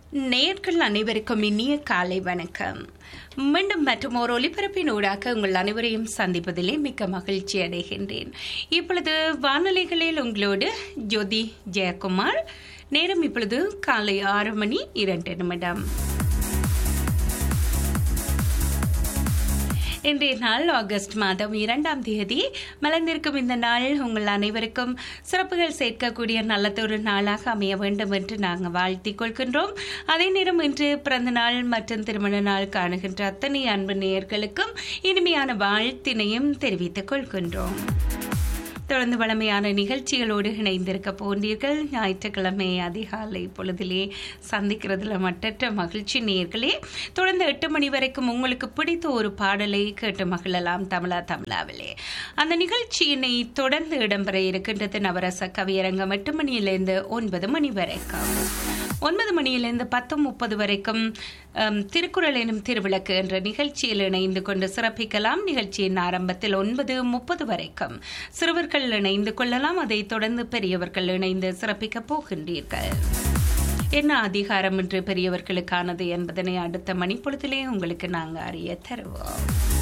நேர்கள் அனைவருக்கும் இனிய காலை வணக்கம் மீண்டும் மற்றும் ஒரு ஒலிபரப்பின் ஊடாக உங்கள் அனைவரையும் சந்திப்பதிலே மிக்க மகிழ்ச்சி அடைகின்றேன் இப்பொழுது வானொலிகளில் உங்களோடு ஜோதி ஜெயக்குமார் நேரம் இப்பொழுது காலை ஆறு மணி இரண்டு நிமிடம் இன்றைய நாள் ஆகஸ்ட் மாதம் இரண்டாம் தேதி மலர்ந்திருக்கும் இந்த நாள் உங்கள் அனைவருக்கும் சிறப்புகள் சேர்க்கக்கூடிய நல்லதொரு நாளாக அமைய வேண்டும் என்று நாங்கள் வாழ்த்திக் கொள்கின்றோம் அதே நேரம் இன்று பிறந்த நாள் மற்றும் திருமண நாள் காணுகின்ற அத்தனை அன்பு நேயர்களுக்கும் இனிமையான வாழ்த்தினையும் தெரிவித்துக் கொள்கின்றோம் தொடர்ந்து வளமையான நிகழ்ச்சிகளோடு இணைந்திருக்க போன்றீர்கள் ஞாயிற்றுக்கிழமை அதிகாலை பொழுதிலே சந்திக்கிறதுல மட்டற்ற மகிழ்ச்சி நேர்களே தொடர்ந்து எட்டு மணி வரைக்கும் உங்களுக்கு பிடித்த ஒரு பாடலை கேட்டு மகிழலாம் தமிழா தமிழாவிலே அந்த நிகழ்ச்சியினை தொடர்ந்து இடம்பெற இருக்கின்றது நவரச கவியரங்கம் எட்டு மணியிலிருந்து ஒன்பது மணி வரைக்கும் ஒன்பது மணியிலிருந்து பத்து முப்பது வரைக்கும் திருக்குறள் எனும் திருவிளக்கு என்ற நிகழ்ச்சியில் இணைந்து கொண்டு சிறப்பிக்கலாம் நிகழ்ச்சியின் ஆரம்பத்தில் ஒன்பது முப்பது வரைக்கும் சிறுவர்கள் இணைந்து கொள்ளலாம் அதைத் தொடர்ந்து பெரியவர்கள் இணைந்து சிறப்பிக்கப் போகின்றீர்கள் என்ன அதிகாரம் என்று பெரியவர்களுக்கானது என்பதனை அடுத்த மணிப்பொழுதிலே உங்களுக்கு நாங்கள் அறிய தருவோம்